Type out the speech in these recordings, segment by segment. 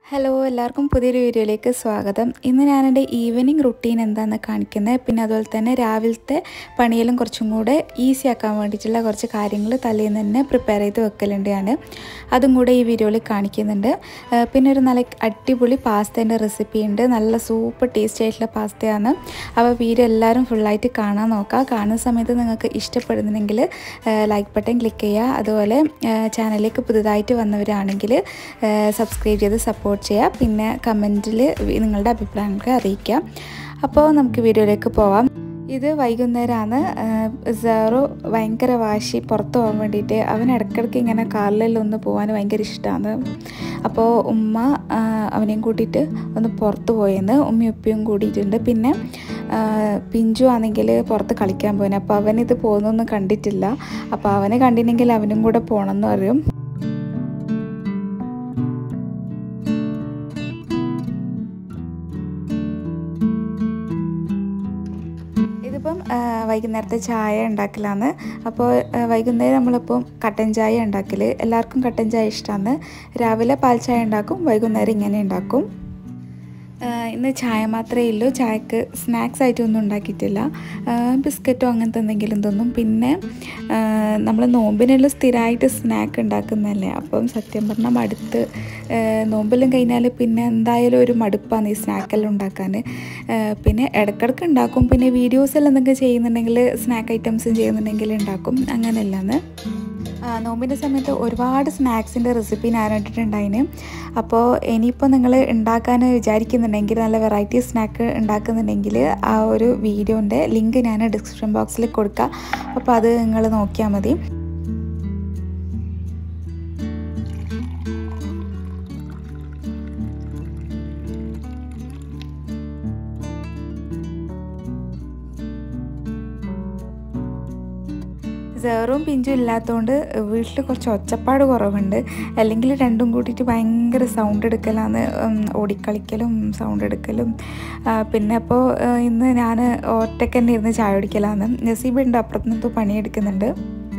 hello എല്ലാവർക്കും പുതിയൊരു വീഡിയോയിലേക്ക് സ്വാഗതം ഇന്ന് ഞാൻ എൻ്റെ ഈവനിങ് റുട്ടീൻ എന്താണെന്ന് കാണിക്കുന്നത് പിന്നെ അതുപോലെ തന്നെ രാവിലത്തെ പണിയെല്ലാം കുറച്ചും കൂടെ ഈസി ആക്കാൻ വേണ്ടിയിട്ടുള്ള കുറച്ച് കാര്യങ്ങൾ തലേന്ന് തന്നെ പ്രിപ്പയർ ചെയ്ത് വെക്കലുണ്ട് ഞാൻ അതും കൂടെ ഈ വീഡിയോയിൽ കാണിക്കുന്നുണ്ട് ആ, പിന്നെ ഒരു നല്ല അടിപൊളി പാസ്തേൻ്റെ റെസിപ്പി ഉണ്ട് നല്ല സൂപ്പർ ടേസ്റ്റി ആയിട്ടുള്ള പാസ്തയാണ് അപ്പോൾ വീഡിയോ എല്ലാവരും ഫുള്ളായിട്ട് കാണാൻ നോക്കുക കാണുന്ന സമയത്ത് നിങ്ങൾക്ക് ഇഷ്ടപ്പെടുന്നുണ്ടെങ്കിൽ ലൈക്ക് ബട്ടൺ ക്ലിക്ക് ചെയ്യുക അതുപോലെ ചാനലിലേക്ക് പുതുതായിട്ട് വന്നവരാണെങ്കിൽ സബ്സ്ക്രൈബ് ചെയ്ത് സപ്പോർട്ട് ചെയ്യുക പിന്നെ കമൻറ്റിൽ നിങ്ങളുടെ അഭിപ്രായങ്ങളൊക്കെ അറിയിക്കുക അപ്പോൾ നമുക്ക് വീഡിയോയിലേക്ക് പോവാം ഇത് വൈകുന്നേരമാണ് സെറോ ഭയങ്കര വാശി പുറത്ത് പോകാൻ വേണ്ടിയിട്ട് അവൻ ഇടയ്ക്കിടയ്ക്ക് ഇങ്ങനെ കാറിലെല്ലാം ഒന്ന് പോകാൻ ഭയങ്കര ഇഷ്ടമാണ് അപ്പോൾ ഉമ്മ ആ, അവനെയും കൂട്ടിയിട്ട് ഒന്ന് പുറത്ത് പോയെന്ന് ഉമ്മയും ഉപ്പയും കൂടിയിട്ടുണ്ട് പിന്നെ ആ, പിഞ്ചു ആണെങ്കിൽ പുറത്ത് കളിക്കാൻ പോയിന് അപ്പോൾ അവനിത് പോകുന്നൊന്നും കണ്ടിട്ടില്ല അപ്പോൾ അവനെ കണ്ടിട്ടുണ്ടെങ്കിൽ അവനും കൂടെ പോകണമെന്ന് പറയും ഇതിപ്പം ആ, വൈകുന്നേരത്തെ ചായ ഉണ്ടാക്കലാണ് അപ്പോൾ ആ, വൈകുന്നേരം നമ്മളിപ്പം കട്ടൻ ചായ ഉണ്ടാക്കൽ എല്ലാവർക്കും കട്ടൻ ചായ ഇഷ്ടമാണ് രാവിലെ പാൽ ചായ ഉണ്ടാക്കും വൈകുന്നേരം ഇങ്ങനെ ഉണ്ടാക്കും ആ, ഇന്ന് ചായ മാത്രമേ ഉള്ളൂ ചായക്ക് സ്നാക്സ് ആയിട്ടൊന്നും ഉണ്ടാക്കിയിട്ടില്ല ആ, ബിസ്ക്കറ്റോ അങ്ങനത്തെ എന്തെങ്കിലും തിന്നും പിന്നെ നമ്മൾ നോമ്പിനെല്ലാം സ്ഥിരമായിട്ട് സ്നാക്ക് ഉണ്ടാക്കുന്നതല്ലേ അപ്പം സത്യം പറഞ്ഞാൽ മടുത്ത് ആ, നോമ്പെല്ലാം കഴിഞ്ഞാൽ പിന്നെ എന്തായാലും ഒരു മടുപ്പാണ് ഈ സ്നാക്കെല്ലാം ഉണ്ടാക്കാൻ ആ, പിന്നെ ഇടയ്ക്കിടയ്ക്ക് ഉണ്ടാക്കും പിന്നെ വീഡിയോസ് എല്ലാം എന്തെങ്കിലും ചെയ്യുന്നുണ്ടെങ്കിൽ സ്നാക്ക് ഐറ്റംസും ചെയ്യുന്നുണ്ടെങ്കിൽ ഉണ്ടാക്കും അങ്ങനെയല്ലാന്ന് ആ, നോമ്പിൻ്റെ സമയത്ത് ഒരുപാട് സ്നാക്സിൻ്റെ റെസിപ്പി ഞാൻ ഇട്ടിട്ടുണ്ടായിന് അപ്പോൾ ഇനിയിപ്പോൾ നിങ്ങൾ ഉണ്ടാക്കാൻ വിചാരിക്കുന്നുണ്ടെങ്കിൽ നല്ല വെറൈറ്റി സ്നാക്ക് ഉണ്ടാക്കുന്നുണ്ടെങ്കിൽ ആ ഒരു വീഡിയോൻ്റെ ലിങ്ക് ഞാൻ ഡിസ്ക്രിപ്ഷൻ ബോക്സിൽ കൊടുക്കാം അപ്പോൾ അത് നിങ്ങൾ നോക്കിയാൽ മതി സേറും പിഞ്ചും ഇല്ലാത്തതുകൊണ്ട് വീട്ടിൽ കുറച്ച് ഒച്ചപ്പാട് കുറവുണ്ട് അല്ലെങ്കിൽ രണ്ടും കൂടിയിട്ട് ഭയങ്കര സൗണ്ട് എടുക്കലാണ് ഉം, ഓടിക്കളിക്കലും സൗണ്ട് എടുക്കലും ആ, പിന്നെ അപ്പോൾ ഇന്ന് ഞാൻ ഒറ്റയ്ക്ക് തന്നെ ഇരുന്ന് ചായ കുടിക്കലാണ് നസീബുണ്ട് അപ്പുറത്തുനിന്ന് പണിയെടുക്കുന്നുണ്ട്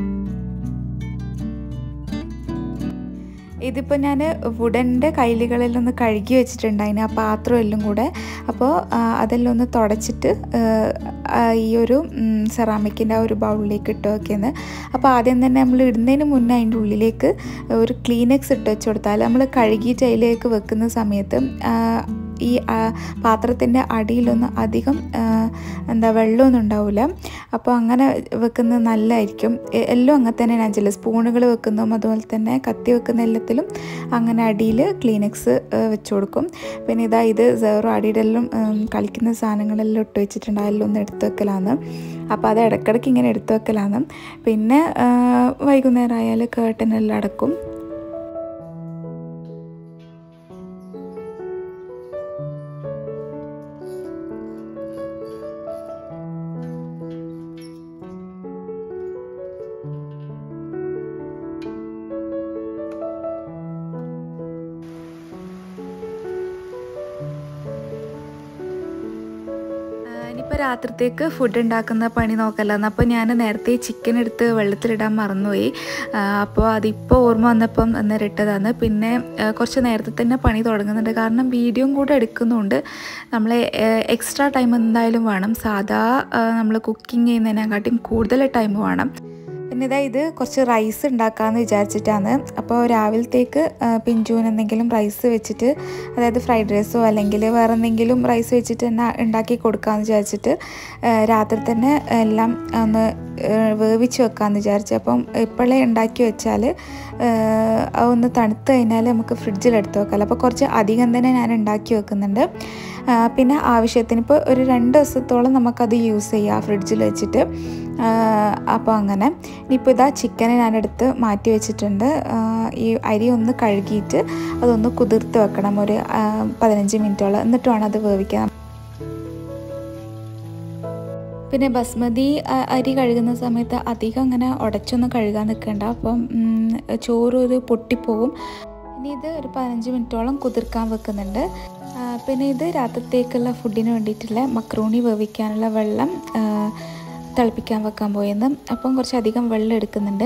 ഇതിപ്പോൾ ഞാൻ വുഡൻ്റെ കയ്യിലുകളിൽ ഒന്ന് കഴുകി വെച്ചിട്ടുണ്ടായിന് ആ പാത്രം എല്ലാം കൂടെ അപ്പോൾ ആ, അതെല്ലാം ഒന്ന് തുടച്ചിട്ട് ആ, ആ, ഈ ഒരു സെറാമിക്കിൻ്റെ ആ ഒരു ബൗളിലേക്ക് ഇട്ട് വെക്കുന്നത് അപ്പോൾ ആദ്യം തന്നെ നമ്മൾ ഇടുന്നതിന് മുന്നേ അതിൻ്റെ ഉള്ളിലേക്ക് ഒരു ക്ലീനെക്സ് ഇട്ട് വെച്ച് കൊടുത്താൽ നമ്മൾ കഴുകിയിട്ട് അതിലേക്ക് വെക്കുന്ന സമയത്ത് ആ, ഈ പാത്രത്തിൻ്റെ അടിയിലൊന്നും അധികം ആ, എന്താ വെള്ളമൊന്നും ഉണ്ടാവില്ല അപ്പോൾ അങ്ങനെ വെക്കുന്നത് നല്ലതായിരിക്കും എ- എല്ലാം അങ്ങനെ തന്നെ ഞാൻ ചില സ്പൂണുകൾ വെക്കുന്നതും അതുപോലെ തന്നെ കത്തി വെക്കുന്ന എല്ലാത്തിലും അങ്ങനെ അടിയിൽ ക്ലീനെക്സ് വെച്ച് കൊടുക്കും പിന്നെ ഇതാ ഇത് സേറോ അടിയിലെല്ലാം ഉം, കളിക്കുന്ന സാധനങ്ങളെല്ലാം ഇട്ട് വെച്ചിട്ടുണ്ട് അതെല്ലാം ഒന്ന് എടുത്ത് വെക്കലാണ് അപ്പോൾ അത് ഇടയ്ക്കിടയ്ക്ക് ഇങ്ങനെ എടുത്ത് വെക്കലാണ് പിന്നെ ആ, വൈകുന്നേരം ആയാൽ കേട്ടനെല്ലാം അടക്കും ഇനിയിപ്പോൾ രാത്രിത്തേക്ക് ഫുഡ് ഉണ്ടാക്കുന്ന പണി നോക്കല്ലാന്ന് അപ്പോൾ ഞാൻ നേരത്തെ ചിക്കൻ എടുത്ത് വെള്ളത്തിലിടാൻ മറന്നുപോയി ആ, അപ്പോൾ അതിപ്പോൾ ഓർമ്മ വന്നപ്പം അന്നേരം ഇട്ടതാണ് പിന്നെ ആ, കുറച്ച് നേരത്തെ തന്നെ പണി തുടങ്ങുന്നുണ്ട് കാരണം വീഡിയോയും കൂടെ എടുക്കുന്നുണ്ട് നമ്മൾ എക്സ്ട്രാ ടൈം എന്തായാലും വേണം സാധാ നമ്മൾ കുക്കിംഗ് ചെയ്യുന്നതിനെക്കാട്ടിയും കൂടുതൽ ടൈം വേണം പിന്നെ ഇതാ ഇത് കുറച്ച് റൈസ് ഉണ്ടാക്കാമെന്ന് വിചാരിച്ചിട്ടാണ് അപ്പോൾ രാവിലത്തേക്ക് ആ, പിഞ്ചുവിന് എന്തെങ്കിലും റൈസ് വെച്ചിട്ട് അതായത് ഫ്രൈഡ് റൈസോ അല്ലെങ്കിൽ വേറെ എന്തെങ്കിലും റൈസ് വെച്ചിട്ട് തന്നെ ഉണ്ടാക്കി കൊടുക്കാമെന്ന് വിചാരിച്ചിട്ട് ആ, രാത്രി തന്നെ എല്ലാം ഒന്ന് ആ, വേവിച്ച് വെക്കാമെന്ന് വിചാരിച്ചു അപ്പം ഇപ്പോഴേ ഉണ്ടാക്കി വെച്ചാൽ ഒന്ന് തണുത്ത് കഴിഞ്ഞാൽ നമുക്ക് ഫ്രിഡ്ജിൽ എടുത്ത് വെക്കാമല്ലോ അപ്പോൾ കുറച്ച് അധികം തന്നെ ഞാൻ ഉണ്ടാക്കി വെക്കുന്നുണ്ട് ആ, പിന്നെ ആവശ്യത്തിന് ഇപ്പോൾ ഒരു രണ്ട് ദിവസത്തോളം നമുക്കത് യൂസ് ചെയ്യാം ഫ്രിഡ്ജിൽ വെച്ചിട്ട് അപ്പോൾ അങ്ങനെ ഇനിയിപ്പോൾ ഇതാ ചിക്കനെ ഞാനെടുത്ത് മാറ്റി വെച്ചിട്ടുണ്ട് ആ, ഈ അരി ഒന്ന് കഴുകിയിട്ട് അതൊന്ന് കുതിർത്ത് വെക്കണം ഒരു ആ, പതിനഞ്ച് മിനിറ്റോളം എന്നിട്ട് വേണം അത് വേവിക്കാൻ പിന്നെ ബസ്മതി അ- അരി കഴുകുന്ന സമയത്ത് അധികം അങ്ങനെ ഉടച്ചൊന്നും കഴുകാൻ നിൽക്കണ്ട അപ്പം ഉം, ചോറ് ഒരു പൊട്ടിപ്പോവും ഇനി ഇത് ഒരു പതിനഞ്ച് മിനിറ്റോളം കുതിർക്കാൻ വെക്കുന്നുണ്ട് ആ, പിന്നെ ഇത് രാത്രിത്തേക്കുള്ള ഫുഡിന് വേണ്ടിയിട്ടുള്ള മക്രൂണി വേവിക്കാനുള്ള വെള്ളം ആ, തിളപ്പിക്കാൻ വെക്കാൻ പോയെന്ന് അപ്പം കുറച്ചധികം വെള്ളം എടുക്കുന്നുണ്ട്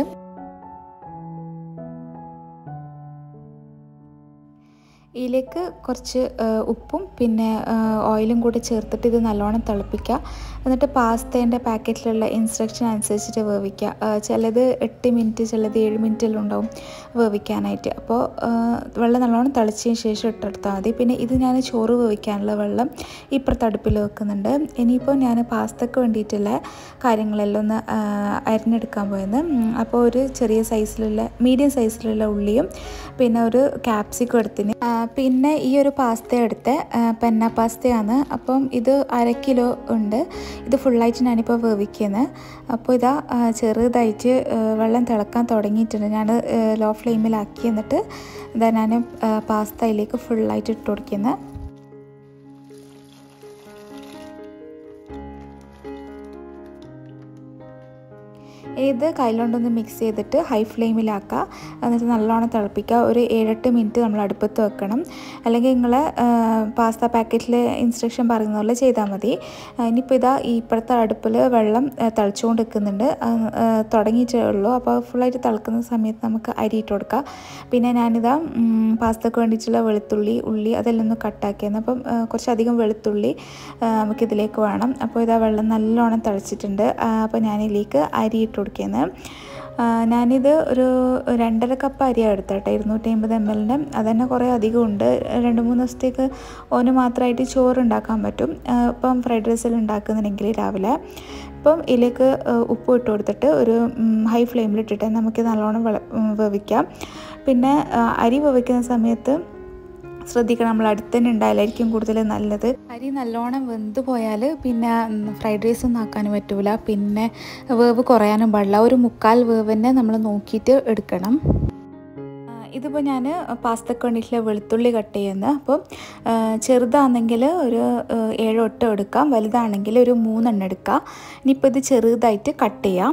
ഇതിലേക്ക് കുറച്ച് ആ, ഉപ്പും പിന്നെ ആ, ഓയിലും കൂടി ചേർത്തിട്ട് ഇത് നല്ലോണം തിളപ്പിക്കുക എന്നിട്ട് പാസ്തേൻ്റെ പാക്കറ്റിലുള്ള ഇൻസ്ട്രക്ഷൻ അനുസരിച്ചിട്ട് വേവിക്കുക ആ, ചിലത് എട്ട് മിനിറ്റ് ചിലത് ഏഴ് മിനിറ്റെല്ലാം ഉണ്ടാവും വേവിക്കാനായിട്ട് അപ്പോൾ ആ, വെള്ളം നല്ലോണം തിളച്ചതിന് ശേഷം ഇട്ടെടുത്താൽ മതി പിന്നെ ഇത് ഞാൻ ചോറ് വേവിക്കാനുള്ള വെള്ളം ഇപ്പുറത്ത് അടുപ്പിൽ വെക്കുന്നുണ്ട് ഇനിയിപ്പോൾ ഞാൻ പാസ്തക്ക് വേണ്ടിയിട്ടുള്ള കാര്യങ്ങളെല്ലാം ഒന്ന് ആ, അരിഞ്ഞെടുക്കാൻ പോയെന്ന് ഉം, അപ്പോൾ ഒരു ചെറിയ സൈസിലുള്ള മീഡിയം സൈസിലുള്ള ഉള്ളിയും പിന്നെ ഒരു ക്യാപ്സിക്കം എടുത്തിന് ആ, പിന്നെ ഈ ഒരു പാസ്ത എടുത്ത പെന്ന പാസ്തയാണ് അപ്പം ഇത് അര കിലോ ഉണ്ട് ഇത് ഫുള്ളായിട്ട് ഞാനിപ്പോൾ വേവിക്കുന്നത് അപ്പോൾ ഇതാ ആ, ചെറുതായിട്ട് ആ, വെള്ളം തിളക്കാൻ തുടങ്ങിയിട്ടുണ്ട് ഞാൻ ലോ ഫ്ലെയിമിലാക്കി എന്നിട്ട് ഇതാ ഞാൻ പാസ്ത അതിലേക്ക് ഫുള്ളായിട്ട് ഇട്ട് കൊടുക്കുന്നത് ഇത് കയ്യിലോണ്ടൊന്ന് മിക്സ് ചെയ്തിട്ട് ഹൈ ഫ്ലെയിമിലാക്കുക എന്നിട്ട് നല്ലോണം തിളപ്പിക്കുക ഒരു ഏഴെട്ട് മിനിറ്റ് നമ്മൾ അടുപ്പത്ത് വെക്കണം അല്ലെങ്കിൽ നിങ്ങൾ പാസ്ത പാക്കറ്റിൽ ഇൻസ്ട്രക്ഷൻ പറയുന്ന പോലെ ചെയ്താൽ മതി ആ, ഇനിയിപ്പോൾ ഇതാ ഈ ഇപ്പോഴത്തെ അടുപ്പിൽ വെള്ളം ആ, തിളച്ചുകൊണ്ട് നിൽക്കുന്നുണ്ട് ആ, ആ, തുടങ്ങിയിട്ടേ ഉള്ളൂ അപ്പോൾ ഫുള്ളായിട്ട് തിളക്കുന്ന സമയത്ത് നമുക്ക് അരി ഇട്ട് കൊടുക്കാം പിന്നെ ഞാനിതാ ഉം, പാസ്തക്ക് വേണ്ടിയിട്ടുള്ള വെളുത്തുള്ളി ഉള്ളി അതെല്ലാം ഒന്ന് കട്ടാക്കിയെന്ന് അപ്പം ആ, കുറച്ചധികം വെളുത്തുള്ളി ആ, നമുക്കിതിലേക്ക് വേണം അപ്പോൾ ഇതാ വെള്ളം നല്ലോണം തിളച്ചിട്ടുണ്ട് ആ, അപ്പോൾ ഞാനിതിലേക്ക് അരി ഇട്ട് കൊടുക്കുന്നത് ഞാനിത് ഒരു രണ്ടര കപ്പ് അരിയാണ് എടുത്തട്ടെ ഇരുന്നൂറ്റി അമ്പത് എം എല്ലിൻ്റെ അതന്നെ കുറേ അധികം ഉണ്ട് രണ്ട് മൂന്ന് ദിവസത്തേക്ക് ഓന് മാത്രമായിട്ട് ചോറ് ഉണ്ടാക്കാൻ പറ്റും ആ, ഇപ്പം ഫ്രൈഡ് റൈസിൽ ഉണ്ടാക്കുന്നുണ്ടെങ്കിൽ രാവിലെ ഇപ്പം ഇതിലേക്ക് ആ, ഉപ്പ് ഇട്ട് കൊടുത്തിട്ട് ഒരു ഹൈ ഫ്ലെയിമിലിട്ടിട്ട് നമുക്ക് നല്ലോണം വെള ഉം, വേവിക്കാം പിന്നെ ആ, അരി വേവിക്കുന്ന സമയത്ത് ശ്രദ്ധിക്കണം നമ്മൾ അടുത്ത് തന്നെ ഉണ്ടായാലായിരിക്കും കൂടുതൽ നല്ലത് അരി നല്ലോണം വെന്ത് പോയാൽ പിന്നെ ഫ്രൈഡ് റൈസ് ഒന്നും ആക്കാനും പറ്റൂല പിന്നെ വേവ് കുറയാനും പാടില്ല ഒരു മുക്കാൽ വേവിനെ നമ്മൾ നോക്കിയിട്ട് എടുക്കണം ആ, ഇതിപ്പോൾ ഞാൻ പാസ്തക്ക് വേണ്ടിയിട്ടുള്ള വെളുത്തുള്ളി കട്ട് ചെയ്യുന്നത് അപ്പം ആ, ചെറുതാണെങ്കിൽ ഒരു ആ, ഏഴോ എട്ടോ എടുക്കാം വലുതാണെങ്കിൽ ഒരു മൂന്നെണ്ണം എടുക്കാം ഇനിയിപ്പോൾ ഇത് ചെറുതായിട്ട് കട്ട് ചെയ്യാം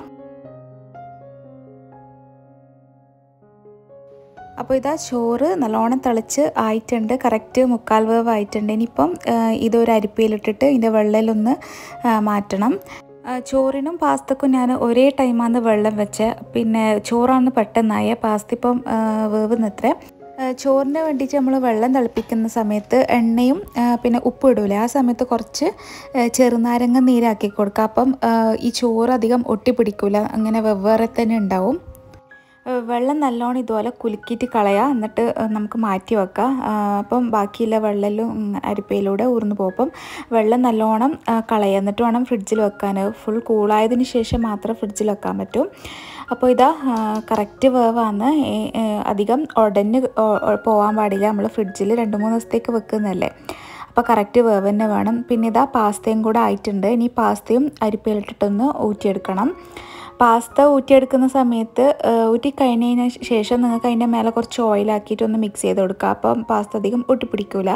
അപ്പോൾ ഇതാ ചോറ് നല്ലോണം തിളച്ച് ആയിട്ടുണ്ട് കറക്റ്റ് മുക്കാൽ വേവ് ആയിട്ടുണ്ട് ഇനിയിപ്പം ആ, ഇതൊരു അരിപ്പയിലിട്ടിട്ട് ഇതിൻ്റെ വെള്ളയിലൊന്ന് ആ, മാറ്റണം ആ, ചോറിനും പാസ്തക്കും ഞാൻ ഒരേ ടൈമാണ് വെള്ളം വെച്ച് പിന്നെ ചോറാണ് പെട്ടെന്നായ പാസ്ത ഇപ്പം ആ, വേവുന്നത്രേ ആ, ചോറിന് വേണ്ടിയിട്ട് നമ്മൾ വെള്ളം തിളപ്പിക്കുന്ന സമയത്ത് എണ്ണയും ആ, പിന്നെ ഉപ്പ് ഇടൂലേ ആ സമയത്ത് കുറച്ച് ആ, ചെറുനാരങ്ങ നീരാക്കി കൊടുക്കുക അപ്പം ആ, ഈ ചോറ് അധികം ഒട്ടിപ്പിടിക്കൂല അങ്ങനെ വെവ്വേറെ തന്നെ ഉണ്ടാവും ഏഹ് വെള്ളം നല്ലോണം ഇതുപോലെ കുലുക്കിയിട്ട് കളയാം എന്നിട്ട് ഏഹ് നമുക്ക് മാറ്റി വെക്കാം ആഹ് അപ്പം ബാക്കിയുള്ള വെള്ളമെല്ലാം ഇങ്ങ- അരിപ്പയിലൂടെ ഊർന്നു പോകും അപ്പം വെള്ളം നല്ലോണം ആഹ് കളയുക എന്നിട്ട് വേണം ഫ്രിഡ്ജിൽ വെക്കാൻ ഫുൾ കൂളായതിന് ശേഷം മാത്രം ഫ്രിഡ്ജിൽ വെക്കാൻ പറ്റും അപ്പോൾ ഇതാ കറക്റ്റ് വേവാണ് ഏ- ഏഹ് അധികം ഉടഞ്ഞ് ഒ- ഒ- പോകാൻ പാടില്ല നമ്മൾ ഫ്രിഡ്ജിൽ രണ്ട് മൂന്ന് ദിവസത്തേക്ക് വെക്കുന്നതല്ലേ അപ്പോൾ കറക്റ്റ് വേവ് തന്നെ വേണം പിന്നെ ഇതാ പാസ്തയും കൂടെ ആയിട്ടുണ്ട് ഇനി പാസ്തയും അരിപ്പയിലിട്ടിട്ടൊന്ന് ഊറ്റിയെടുക്കണം പാസ്ത ഊറ്റിയെടുക്കുന്ന സമയത്ത് ഏഹ്, ഊറ്റി കഴിഞ്ഞതിന് ശേഷം നിങ്ങൾക്ക് അതിൻ്റെ മേലെ കുറച്ച് ഓയിലാക്കിയിട്ട് ഒന്ന് മിക്സ് ചെയ്ത് കൊടുക്കുക അപ്പം പാസ്ത അധികം ഒട്ടിപ്പിടിക്കില്ല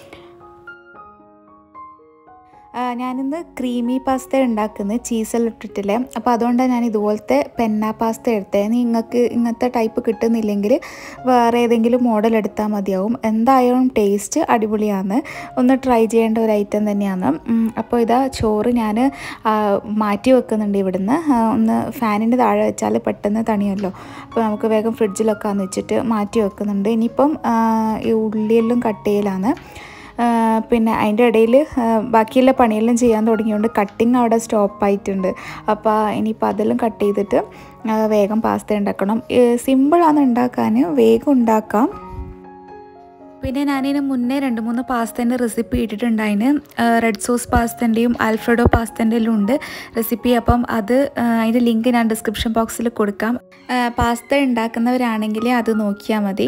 ഞാനിന്ന് ക്രീമി പാസ്ത ഉണ്ടാക്കുന്നത് ചീസെല്ലാം ഇട്ടിട്ടില്ലേ അപ്പോൾ അതുകൊണ്ടാണ് ഞാൻ ഇതുപോലത്തെ പെന്ന പാസ്ത എടുത്തത് നിങ്ങൾക്ക് ഇങ്ങനത്തെ ടൈപ്പ് കിട്ടുന്നില്ലെങ്കിൽ വേറെ ഏതെങ്കിലും മോഡൽ എടുത്താൽ മതിയാവും എന്തായാലും ടേസ്റ്റ് അടിപൊളിയാണ് ഒന്ന് ട്രൈ ചെയ്യേണ്ട ഒരു ഐറ്റം തന്നെയാണ് ഉം, അപ്പോൾ ഇതാ ചോറ് ഞാൻ മാറ്റി വെക്കുന്നുണ്ട് ഇവിടുന്ന് ആ, ഒന്ന് ഫാനിൻ്റെ താഴെ വെച്ചാൽ പെട്ടെന്ന് തണിയല്ലോ അപ്പോൾ നമുക്ക് വേഗം ഫ്രിഡ്ജിലൊക്കെ വെച്ചിട്ട് മാറ്റി വെക്കുന്നുണ്ട് ഇനിയിപ്പം ആ, ഈ ഉള്ളിയെല്ലാം കട്ട് ചെയ്യലാണ് ആ, പിന്നെ അതിൻ്റെ ഇടയിൽ ബാക്കിയുള്ള പണിയെല്ലാം ചെയ്യാൻ തുടങ്ങിയതുകൊണ്ട് കട്ടിങ് അവിടെ സ്റ്റോപ്പ് ആയിട്ടുണ്ട് അപ്പോൾ ഇനിയിപ്പോൾ അതെല്ലാം കട്ട് ചെയ്തിട്ട് ആ, വേഗം പാസ്ത ഉണ്ടാക്കണം സിമ്പിളാണ് ഉണ്ടാക്കാൻ വേഗം ഉണ്ടാക്കാം പിന്നെ ഞാനിതിന് മുന്നേ രണ്ട് മൂന്ന് പാസ്തേൻ്റെ റെസിപ്പി ഇട്ടിട്ടുണ്ടായിന് റെഡ് സോസ് പാസ്തൻ്റെയും ആൽഫ്രഡോ പാസ്തൻ്റെയും ഉണ്ട് റെസിപ്പി അപ്പം അത് ആ, അതിൻ്റെ ലിങ്ക് ഞാൻ ഡിസ്ക്രിപ്ഷൻ ബോക്സിൽ കൊടുക്കാം ആ, പാസ്ത ഉണ്ടാക്കുന്നവരാണെങ്കിൽ അത് നോക്കിയാൽ മതി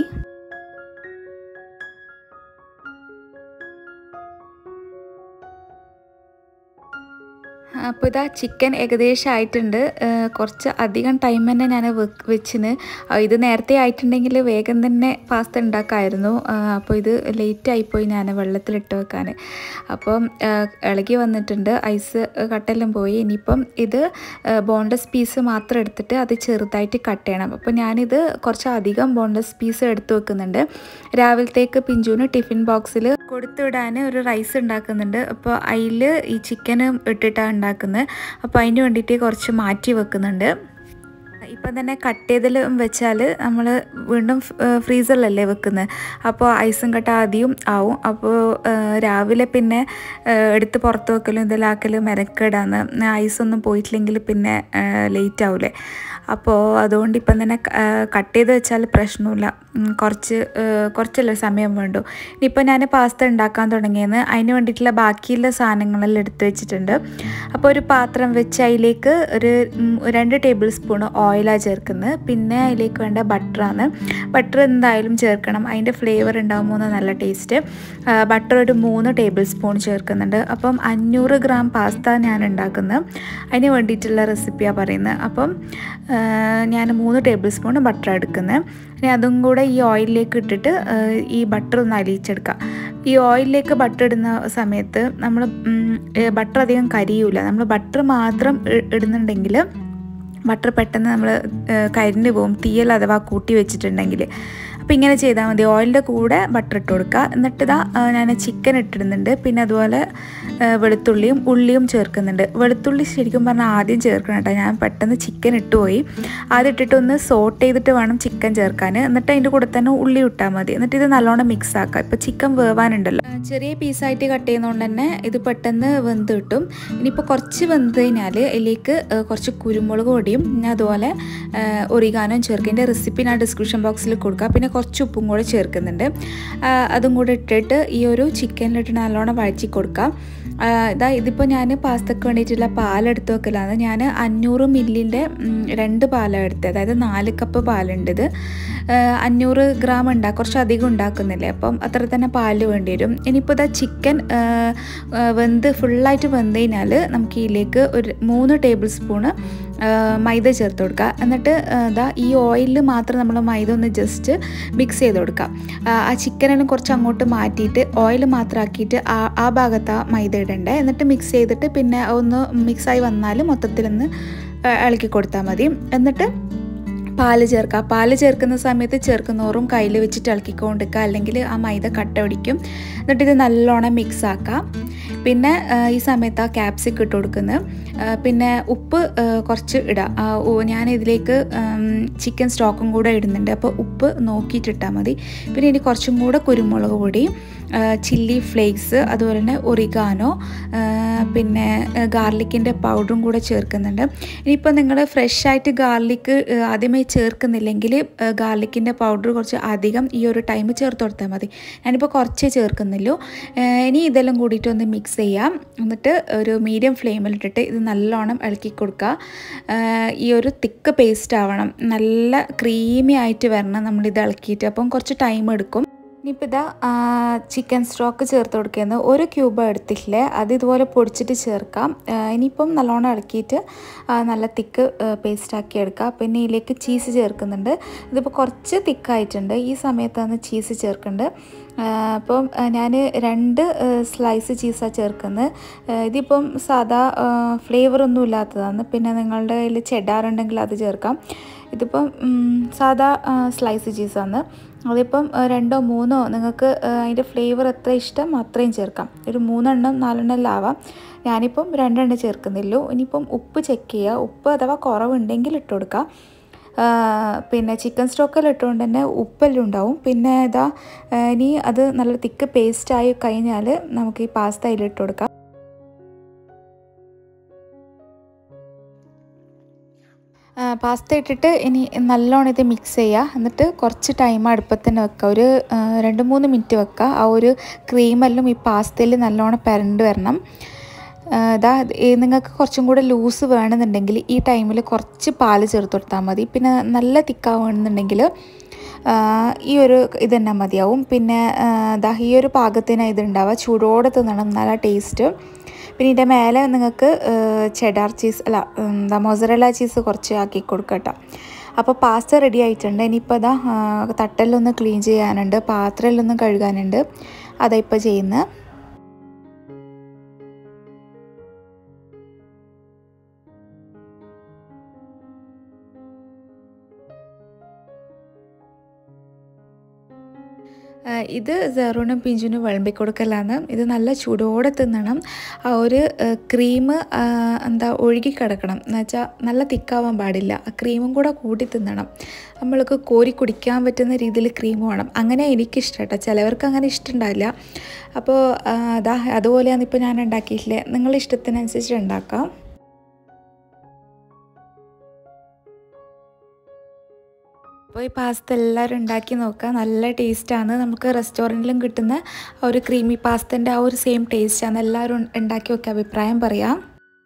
അപ്പോൾ ഇതാ ചിക്കൻ ഏകദേശം ആയിട്ടുണ്ട് ഏഹ് കുറച്ച് അധികം ടൈം തന്നെ ഞാൻ വെച്ചിന് ആ, ഇത് നേരത്തെ ആയിട്ടുണ്ടെങ്കിൽ വേഗം തന്നെ പാസ്ത ഉണ്ടാക്കാമായിരുന്നു ആ, അപ്പോൾ ഇത് ലേറ്റ് ആയിപ്പോയി ഞാൻ വെള്ളത്തിലിട്ട് വെക്കാൻ അപ്പം ഏഹ് ഇളകി വന്നിട്ടുണ്ട് ഐസ് കട്ടെല്ലാം പോയി ഇനിയിപ്പം ഇത് ബോണ്ടസ് പീസ് മാത്രം എടുത്തിട്ട് അത് ചെറുതായിട്ട് കട്ട് ചെയ്യണം അപ്പോൾ ഞാനിത് കുറച്ച് അധികം ബോണ്ടസ് പീസ് എടുത്ത് വെക്കുന്നുണ്ട് രാവിലത്തേക്ക് പിഞ്ചുവിന് ടിഫിൻ ബോക്സിൽ കൊടുത്തുവിടാൻ ഒരു റൈസ് ഉണ്ടാക്കുന്നുണ്ട് അപ്പോൾ അതിൽ ഈ ചിക്കനും ഇട്ടിട്ടാണ് ഉണ്ടാക്കുന്നത് അപ്പോൾ അതിന് വേണ്ടിയിട്ട് കുറച്ച് മാറ്റി വെക്കുന്നുണ്ട് ഇപ്പം തന്നെ കട്ട് ചെയ്തൽ വെച്ചാൽ നമ്മൾ വീണ്ടും ഫ്രീസറിലല്ലേ വെക്കുന്നത് അപ്പോൾ ഐസും കട്ട ആദ്യം ആവും അപ്പോൾ രാവിലെ പിന്നെ ഏഹ്, എടുത്ത് പുറത്ത് വെക്കലും ഇതിലാക്കലും മെനക്കെടാന്ന് ഐസൊന്നും പോയിട്ടില്ലെങ്കിൽ പിന്നെ ലേറ്റ് ആവില്ലേ അപ്പോൾ അതുകൊണ്ട് ഇപ്പം തന്നെ കട്ട് ചെയ്ത് വെച്ചാൽ പ്രശ്നമില്ല ഉം, കുറച്ച് ഏഹ്, കുറച്ചല്ലേ സമയം വേണ്ടു ഇനിയിപ്പോൾ ഞാൻ പാസ്ത ഉണ്ടാക്കാൻ തുടങ്ങിയെന്ന് അതിന് വേണ്ടിയിട്ടുള്ള ബാക്കിയുള്ള സാധനങ്ങളെല്ലാം എടുത്ത് വെച്ചിട്ടുണ്ട് അപ്പോൾ ഒരു പാത്രം വെച്ച് അതിലേക്ക് ഒരു ഉം, രണ്ട് ടേബിൾ സ്പൂൺ ഓയിലാണ് ചേർക്കുന്നത് പിന്നെ അതിലേക്ക് വേണ്ട ബട്ടറാണ് ബട്ടർ എന്തായാലും ചേർക്കണം അതിൻ്റെ ഫ്ലേവർ ഉണ്ടാകുമ്പോൾ നല്ല ടേസ്റ്റ് ബട്ടർ ഒരു മൂന്ന് ടേബിൾ സ്പൂൺ ചേർക്കുന്നുണ്ട് അപ്പം അഞ്ഞൂറ് ഗ്രാം പാസ്ത ഞാൻ ഉണ്ടാക്കുന്നത് അതിന് വേണ്ടിയിട്ടുള്ള റെസിപ്പിയാണ് പറയുന്നത് അപ്പം ആ, ഞാൻ മൂന്ന് ടേബിൾ സ്പൂൺ ബട്ടർ എടുക്കുന്നത് ഇനി അതും കൂടെ ഈ ഓയിലിലേക്ക് ഇട്ടിട്ട് ആ, ഈ ബട്ടർ ഒന്ന് അലിയിച്ചെടുക്കുക ഈ ഓയിലിലേക്ക് ബട്ടർ ഇടുന്ന സമയത്ത് നമ്മൾ ബട്ടർ അധികം കരിയൂല നമ്മൾ ബട്ടർ മാത്രം ഇ- ഇടുന്നുണ്ടെങ്കിൽ ബട്ടർ പെട്ടെന്ന് നമ്മൾ കരിഞ്ഞു പോകും തീയൽ അഥവാ കൂട്ടി വെച്ചിട്ടുണ്ടെങ്കിൽ അപ്പോൾ ഇങ്ങനെ ചെയ്താൽ മതി ഓയിലിൻ്റെ കൂടെ ബട്ടർ ഇട്ട് കൊടുക്കുക എന്നിട്ട് ഇതാ ആ, ഞാൻ ചിക്കൻ ഇട്ടിടുന്നുണ്ട് പിന്നെ അതുപോലെ ആ, വെളുത്തുള്ളിയും ഉള്ളിയും ചേർക്കുന്നുണ്ട് വെളുത്തുള്ളി ശരിക്കും പറഞ്ഞാൽ ആദ്യം ചേർക്കണം കേട്ടോ ഞാൻ പെട്ടെന്ന് ചിക്കൻ ഇട്ടുപോയി ആദ്യം ഇട്ടിട്ട് ഒന്ന് സോട്ട് ചെയ്തിട്ട് വേണം ചിക്കൻ ചേർക്കാൻ എന്നിട്ട് അതിൻ്റെ കൂടെ തന്നെ ഉള്ളി ഇട്ടാൽ മതി എന്നിട്ട് ഇത് നല്ലോണം മിക്സ് ആക്കുക ഇപ്പോൾ ചിക്കൻ വേവാനുണ്ടല്ലോ ആ, ചെറിയ പീസായിട്ട് കട്ട് ചെയ്യുന്നതുകൊണ്ട് തന്നെ ഇത് പെട്ടെന്ന് വെന്ത് കിട്ടും ഇനിയിപ്പോൾ കുറച്ച് വെന്ത് കഴിഞ്ഞാൽ ഇതിലേക്ക് ആ, കുറച്ച് കുരുമുളക് പൊടിയും പിന്നെ അതുപോലെ ഒറിഗാനോയും ചേർക്കുക ഇതിൻ്റെ റെസിപ്പി ഞാൻ ഡിസ്ക്രിപ്ഷൻ ബോക്സിൽ കൊടുക്കുക പിന്നെ കുറച്ച് ഉപ്പും കൂടെ ചേർക്കുന്നുണ്ട് ആ, അതും കൂടെ ഇട്ടിട്ട് ഈ ഒരു ചിക്കനിലിട്ട് നല്ലോണം വഴറ്റി കൊടുക്കുക ആ, ഇതാ ഇതിപ്പോൾ ഞാൻ പാസ്തക്ക് വേണ്ടിയിട്ടുള്ള പാലെടുത്ത് വെക്കലാണ് ഞാൻ അഞ്ഞൂറ് മില്ലിൻ്റെ രണ്ട് പാലാണ് എടുത്തത് അതായത് നാല് കപ്പ് പാലുണ്ട് ഇത് ആ, അഞ്ഞൂറ് ഗ്രാം ഉണ്ടാ കുറച്ച് അധികം ഉണ്ടാക്കുന്നില്ലേ അപ്പം അത്ര തന്നെ പാല് വേണ്ടി വരും ഇനിയിപ്പോൾ ഇതാ ചിക്കൻ ആ, ആ, വെന്ത് ഫുള്ളായിട്ട് വെന്ത് കഴിഞ്ഞാൽ നമുക്ക് ഇതിലേക്ക് ഒരു മൂന്ന് ടേബിൾ സ്പൂണ് ആ, മൈദ ചേർത്ത് കൊടുക്കുക എന്നിട്ട് ആ, ഇതാ ഈ ഓയിലിൽ മാത്രം നമ്മൾ മൈദ ഒന്ന് ജസ്റ്റ് മിക്സ് ചെയ്ത് കൊടുക്കുക ആ, ആ ചിക്കനെല്ലാം കുറച്ച് അങ്ങോട്ട് മാറ്റിയിട്ട് ഓയിൽ മാത്രം ആക്കിയിട്ട് ആ ആ ഭാഗത്ത് ആ മൈദ ഇടണ്ടേ എന്നിട്ട് മിക്സ് ചെയ്തിട്ട് പിന്നെ ഒന്ന് മിക്സായി വന്നാൽ മൊത്തത്തിലൊന്ന് ആ, ഇളക്കി കൊടുത്താൽ മതി എന്നിട്ട് പാല് ചേർക്കുക പാല് ചേർക്കുന്ന സമയത്ത് ചേർക്കുന്നോറും കയ്യിൽ വെച്ചിട്ട് ഇളക്കിക്കൊണ്ടിരിക്കുക അല്ലെങ്കിൽ ആ മൈദ കട്ട പിടിക്കും എന്നിട്ട് ഇത് നല്ലോണം മിക്സ് ആക്കാം പിന്നെ ആ, ഈ സമയത്ത് ആ ക്യാപ്സിക്ക് ഇട്ട് കൊടുക്കുന്നത് ആ, പിന്നെ ഉപ്പ് ആ, കുറച്ച് ഇടാം ആ, ഉ- ഞാൻ ഇതിലേക്ക് ചിക്കൻ സ്റ്റോക്കും കൂടെ ഇടുന്നുണ്ട് അപ്പോൾ ഉപ്പ് നോക്കിയിട്ട് ഇട്ടാൽ മതി പിന്നെ ഇനി കുറച്ചും കൂടെ കുരുമുളക് പൊടി ചില്ലി ഫ്ലേക്സ് അതുപോലെ തന്നെ ഒറിഗാനോ പിന്നെ ഗാർലിക്കിൻ്റെ പൗഡറും കൂടെ ചേർക്കുന്നുണ്ട് ഇനിയിപ്പോൾ നിങ്ങൾ ഫ്രഷ് ആയിട്ട് ഗാർലിക്ക് ആദ്യമേ ചേർക്കുന്നില്ലെങ്കിൽ ഗാർലിക്കിൻ്റെ പൗഡർ കുറച്ച് അധികം ഈ ഒരു ടൈം ചേർത്ത് കൊടുത്താൽ മതി ഞാനിപ്പോൾ കുറച്ചേ ചേർക്കുന്നുള്ളൂ ഏഹ് ഇനി ഇതെല്ലാം കൂടിയിട്ട് ഒന്ന് മിക്സ് ചെയ്യാം എന്നിട്ട് ഒരു മീഡിയം ഫ്ലെയിമിലിട്ടിട്ട് ഇത് നല്ലോണം ഇളക്കി കൊടുക്കുക ഏഹ് ഈ ഒരു തിക്ക് പേസ്റ്റ് ആവണം നല്ല ക്രീമി ആയിട്ട് വരണം നമ്മളിത് ഇളക്കിയിട്ട് അപ്പം കുറച്ച് ടൈം എടുക്കും ഇനിയിപ്പോൾ ഇതാ ചിക്കൻ സ്റ്റോക്ക് ചേർത്ത് കൊടുക്കുന്നത് ഒരു ക്യൂബ് എടുത്തിട്ടില്ലേ അത് ഇതുപോലെ പൊടിച്ചിട്ട് ചേർക്കാം ആ, ഇനിയിപ്പം നല്ലോണം ഇളക്കിയിട്ട് ആ, നല്ല തിക്ക് പേസ്റ്റാക്കി എടുക്കാം പിന്നെ ഇതിലേക്ക് ചീസ് ചേർക്കുന്നുണ്ട് ഇതിപ്പോൾ കുറച്ച് തിക്കായിട്ടുണ്ട് ഈ സമയത്താണ് ചീസ് ചേർക്കേണ്ടത് ആ, അപ്പം ഞാൻ രണ്ട് സ്ലൈസ് ചീസാണ് ചേർക്കുന്നത് ആ, ഇതിപ്പം സാധാ ഫ്ലേവറൊന്നും ഇല്ലാത്തതാണ് പിന്നെ നിങ്ങളുടെ കയ്യിൽ ചെഡാറുണ്ടെങ്കിൽ അത് ചേർക്കാം ഇതിപ്പം ഉം, സാധാ സ്ലൈസ് ചീസാണ് അതിപ്പം ആ, രണ്ടോ മൂന്നോ നിങ്ങൾക്ക് ആ, അതിൻ്റെ ഫ്ലേവർ എത്ര ഇഷ്ടം അത്രയും ചേർക്കാം ഒരു മൂന്നെണ്ണം നാലെണ്ണം എല്ലാം ആവാം ഞാനിപ്പം രണ്ടെണ്ണം ചേർക്കുന്നില്ലു ഇനിയിപ്പം ഉപ്പ് ചെക്ക് ചെയ്യുക ഉപ്പ് അഥവാ കുറവുണ്ടെങ്കിൽ ഇട്ട് കൊടുക്കുക ആ, പിന്നെ ചിക്കൻ സ്റ്റോക്കെല്ലാം ഇട്ടുകൊണ്ട് തന്നെ ഉപ്പെല്ലാം ഉണ്ടാവും പിന്നെ ഇതാ ആ, ഇനി അത് നല്ല തിക്ക് പേസ്റ്റായി കഴിഞ്ഞാൽ നമുക്ക് ഈ പാസ്ത അതിലിട്ട് കൊടുക്കാം ആ, പാസ്ത ഇട്ടിട്ട് ഇനി നല്ലോണം ഇത് മിക്സ് ചെയ്യുക എന്നിട്ട് കുറച്ച് ടൈം അടുപ്പത്ത് തന്നെ വെക്കുക ഒരു ആ, രണ്ട് മൂന്ന് മിനിറ്റ് വെക്കുക ആ ഒരു ക്രീമെല്ലാം ഈ പാസ്തയിൽ നല്ലോണം പെരണ്ട് വരണം ആ, ഇതാ ഈ നിങ്ങൾക്ക് കുറച്ചും കൂടെ ലൂസ് വേണമെന്നുണ്ടെങ്കിൽ ഈ ടൈമിൽ കുറച്ച് പാല് ചേർത്ത് കൊടുത്താൽ മതി പിന്നെ നല്ല തിക്കാവുകയാണെന്നുണ്ടെങ്കിൽ ആ, ഈ ഒരു ഇത് തന്നെ മതിയാവും പിന്നെ ആ, ദാ ഈ ഒരു പാകത്തിന് ഇതുണ്ടാവുക ചൂടോടെ തിന്നണം നല്ല ടേസ്റ്റ് പിന്നെ ഇതിൻ്റെ മേലെ നിങ്ങൾക്ക് ചെഡാർ ചീസ് അല്ല എന്താ മൊസറല ചീസ് കുറച്ച് ആക്കി കൊടുക്കട്ടോ അപ്പോൾ പാസ്ത റെഡി ആയിട്ടുണ്ട് ഇനിയിപ്പോൾ അതാ തട്ടെല്ലൊന്ന് ക്ലീൻ ചെയ്യാനുണ്ട് പാത്രമെല്ലാം ഒന്ന് കഴുകാനുണ്ട് അതാ ഇപ്പോൾ ചെയ്യുന്നത് ഇത് സെറൂണും പിഞ്ചിനും വിളമ്പി കൊടുക്കലാണ് ഇത് നല്ല ചൂടോടെ തിന്നണം ആ ഒരു ക്രീം എന്താ ഒഴുകി കിടക്കണം എന്ന് വെച്ചാൽ നല്ല തിക്കാവാൻ പാടില്ല ആ ക്രീമും കൂടെ കൂട്ടി തിന്നണം നമ്മൾക്ക് കോരി കുടിക്കാൻ പറ്റുന്ന രീതിയിൽ ക്രീം വേണം അങ്ങനെ എനിക്കിഷ്ടം കേട്ടോ ചിലവർക്ക് അങ്ങനെ ഇഷ്ടമുണ്ടാവില്ല അപ്പോൾ അതാ അതുപോലെയാണ് ഇപ്പോൾ ഞാൻ ഉണ്ടാക്കിയിട്ടില്ലേ നിങ്ങളുടെ ഇഷ്ടത്തിനനുസരിച്ച് ഉണ്ടാക്കാം അപ്പോൾ ഈ പാസ്ത എല്ലാവരും ഉണ്ടാക്കി നോക്കുക നല്ല ടേസ്റ്റാണ് നമുക്ക് റെസ്റ്റോറൻറ്റിലും കിട്ടുന്ന ആ ഒരു ക്രീമി പാസ്തൻ്റെ ആ ഒരു സെയിം ടേസ്റ്റാണ് എല്ലാവരും ഉണ്ടാക്കി നോക്കുക അഭിപ്രായം പറയാം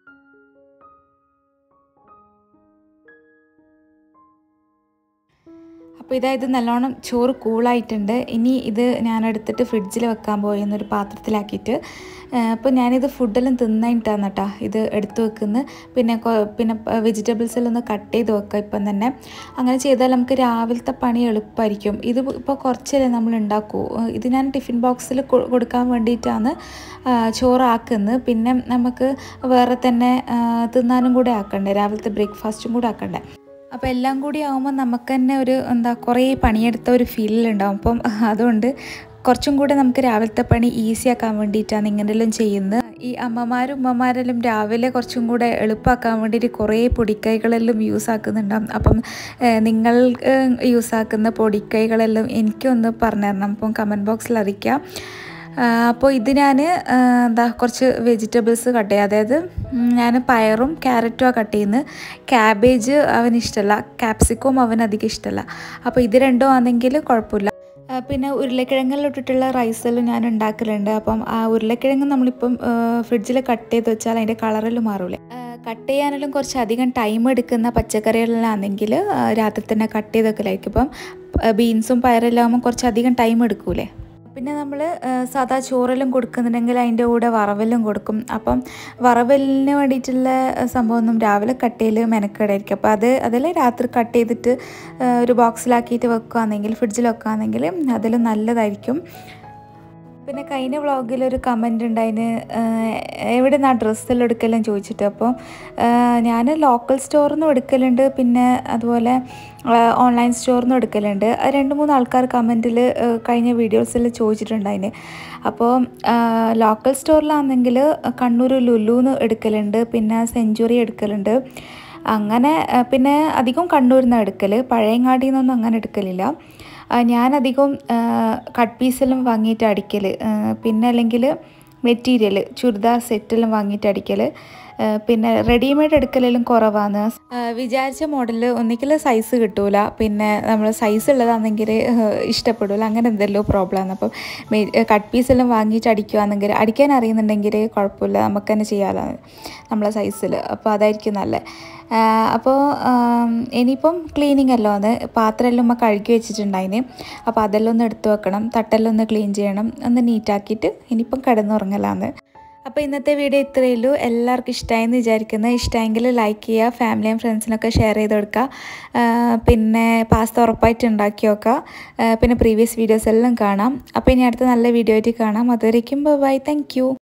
അപ്പോൾ ഇതായത് നല്ലോണം ചോറ് കൂളായിട്ടുണ്ട് ഇനി ഇത് ഞാൻ എടുത്തിട്ട് ഫ്രിഡ്ജിൽ വെക്കാൻ പോയി എന്നൊരു പാത്രത്തിലാക്കിയിട്ട് അപ്പോൾ ഞാനിത് ഫുഡെല്ലാം തിന്നിട്ടാണ് കേട്ടോ ഇത് എടുത്ത് വെക്കുന്നത് പിന്നെ പിന്നെ വെജിറ്റബിൾസ് എല്ലാം ഒന്ന് കട്ട് ചെയ്ത് വെക്കുക ഇപ്പം തന്നെ അങ്ങനെ ചെയ്താൽ നമുക്ക് രാവിലത്തെ പണി എളുപ്പമായിരിക്കും ഇത് ഇപ്പോൾ കുറച്ചല്ലേ നമ്മൾ ഉണ്ടാക്കൂ ഇത് ഞാൻ ടിഫിൻ ബോക്സിൽ കൊടുക്കാൻ വേണ്ടിയിട്ടാണ് ചോറാക്കുന്നത് പിന്നെ നമുക്ക് വേറെ തന്നെ തിന്നാനും കൂടെ ആക്കണ്ടേ രാവിലത്തെ ബ്രേക്ക്ഫാസ്റ്റും കൂടെ ആക്കണ്ടേ അപ്പോൾ എല്ലാം കൂടി ആകുമ്പോൾ നമുക്ക് തന്നെ ഒരു എന്താ കുറേ പണിയെടുത്ത ഒരു ഫീലുണ്ടാവും അപ്പം അതുകൊണ്ട് കുറച്ചും കൂടെ നമുക്ക് രാവിലത്തെ പണി ഈസി ആക്കാൻ വേണ്ടിയിട്ടാണ് ഇങ്ങനെയെല്ലാം ചെയ്യുന്നത് ഈ അമ്മമാരും ഉമ്മമാരെല്ലാം രാവിലെ കുറച്ചും കൂടെ എളുപ്പമാക്കാൻ വേണ്ടിയിട്ട് കുറേ പൊടിക്കൈകളെല്ലാം യൂസ് ആക്കുന്നുണ്ടാവും അപ്പം നിങ്ങൾ യൂസ് ആക്കുന്ന പൊടിക്കൈകളെല്ലാം എനിക്കൊന്ന് പറഞ്ഞു തരണം അപ്പം കമൻറ്റ് ബോക്സിൽ അറിയിക്കാം അപ്പോൾ ഇത് ഞാൻ എന്താ കുറച്ച് വെജിറ്റബിൾസ് കട്ട് ചെയ്യുക അതായത് ഞാൻ പയറും ക്യാരറ്റുമാണ് കട്ട് ചെയ്യുന്നത് ക്യാബേജ് അവന് ഇഷ്ടമല്ല ക്യാപ്സിക്കവും അവന് അധികം ഇഷ്ടമല്ല അപ്പോൾ ഇത് രണ്ടും ആണെങ്കിൽ കുഴപ്പമില്ല പിന്നെ ഉരുളക്കിഴങ്ങിലിട്ടിട്ടുള്ള റൈസെല്ലാം ഞാൻ ഉണ്ടാക്കലുണ്ട് അപ്പം ആ ഉരുളക്കിഴങ്ങ് നമ്മളിപ്പം ഫ്രിഡ്ജിൽ കട്ട് ചെയ്ത് വെച്ചാൽ അതിൻ്റെ കളറെല്ലാം മാറൂലേ കട്ട് ചെയ്യാനെല്ലാം കുറച്ച് അധികം ടൈം എടുക്കുന്ന പച്ചക്കറികളിലാണെങ്കിൽ രാത്രി തന്നെ കട്ട് ചെയ്ത് വെക്കലായിരിക്കും ഇപ്പം ബീൻസും പയറെല്ലാം ആകുമ്പോൾ കുറച്ച് അധികം ടൈം എടുക്കൂലേ പിന്നെ നമ്മൾ സാധാ ചോറെല്ലാം കൊടുക്കുന്നുണ്ടെങ്കിൽ അതിൻ്റെ കൂടെ വറവെല്ലാം കൊടുക്കും അപ്പം വറവലിന് വേണ്ടിയിട്ടുള്ള സംഭവമൊന്നും രാവിലെ കട്ട് ചെയ്യൽ മെനക്കേടായിരിക്കും അപ്പോൾ അത് അതെല്ലാം രാത്രി കട്ട് ചെയ്തിട്ട് ഒരു ബോക്സിലാക്കിയിട്ട് വെക്കുകയാണെങ്കിൽ ഫ്രിഡ്ജിൽ വെക്കുകയാണെങ്കിൽ അതിൽ നല്ലതായിരിക്കും പിന്നെ കഴിഞ്ഞ വ്ളോഗിൽ ഒരു കമൻറ്റ് ഉണ്ടായിന് എവിടെ നിന്നാണ് ഡ്രസ്സെല്ലാം എടുക്കലെന്ന് ചോദിച്ചിട്ട് അപ്പോൾ ഞാൻ ലോക്കൽ സ്റ്റോറിൽ നിന്നും എടുക്കലുണ്ട് പിന്നെ അതുപോലെ ഓൺലൈൻ സ്റ്റോറിൽ നിന്നും എടുക്കലുണ്ട് രണ്ട് മൂന്ന് ആൾക്കാർ കമൻറ്റിൽ കഴിഞ്ഞ വീഡിയോസിൽ ചോദിച്ചിട്ടുണ്ടായിന് അപ്പോൾ ലോക്കൽ സ്റ്റോറിലാണെങ്കിൽ കണ്ണൂർ ലുലുന്ന് എടുക്കലുണ്ട് പിന്നെ സെഞ്ചുറി എടുക്കലുണ്ട് അങ്ങനെ പിന്നെ അധികം കണ്ണൂരിൽ നിന്നാണ് എടുക്കൽ പഴയങ്ങാടിയിൽ നിന്നൊന്നും അങ്ങനെ എടുക്കലില്ല ഞാനധികം കട്ട് പീസെല്ലാം വാങ്ങിയിട്ട് അടിക്കൽ പിന്നെ അല്ലെങ്കിൽ മെറ്റീരിയൽ ചുരിദാർ സെറ്റെല്ലാം വാങ്ങിയിട്ട് അടിക്കൽ പിന്നെ റെഡിമെയ്ഡ് എടുക്കലെല്ലാം കുറവാണ് വിചാരിച്ച മോഡൽ ഒന്നിക്കൽ സൈസ് കിട്ടൂല പിന്നെ നമ്മൾ സൈസ് ഉള്ളതാണെങ്കിൽ ഇഷ്ടപ്പെടില്ല അങ്ങനെ എന്തെല്ലോ പ്രോബ്ലമാണ് അപ്പം കട്ട് പീസെല്ലാം വാങ്ങിയിട്ട് അടിക്കുകയാണെങ്കിൽ അടിക്കാൻ അറിയുന്നുണ്ടെങ്കിൽ കുഴപ്പമില്ല നമുക്ക് തന്നെ ചെയ്യാമല്ലോ നമ്മളെ സൈസിൽ അപ്പോൾ അതായിരിക്കും നല്ലത് അപ്പോൾ ഇനിയിപ്പം ക്ലീനിങ് എല്ലാം ഒന്ന് പാത്രമെല്ലാം ഉമ്മ കഴുകി വെച്ചിട്ടുണ്ടായിന് അപ്പോൾ അതെല്ലാം ഒന്ന് എടുത്തു വെക്കണം തട്ടെല്ലാം ഒന്ന് ക്ലീൻ ചെയ്യണം ഒന്ന് നീറ്റാക്കിയിട്ട് ഇനിയിപ്പം കിടന്നുറങ്ങലാന്ന് അപ്പോൾ ഇന്നത്തെ വീഡിയോ ഇത്രയേ ഉള്ളൂ എല്ലാവർക്കും ഇഷ്ടമായെന്ന് വിചാരിക്കുന്നു ഇഷ്ടമെങ്കിൽ ലൈക്ക് ചെയ്യുക ഫാമിലിയും ഫ്രണ്ട്സിനൊക്കെ ഷെയർ ചെയ്ത് കൊടുക്കുക പിന്നെ പാസ്ത ഉറപ്പായിട്ട് ഉണ്ടാക്കി നോക്കുക പിന്നെ പ്രീവിയസ് വീഡിയോസ് എല്ലാം കാണാം അപ്പോൾ ഇനി അടുത്ത നല്ല വീഡിയോ ആയിട്ട് കാണാം അതുവരേക്കും ബൈ താങ്ക്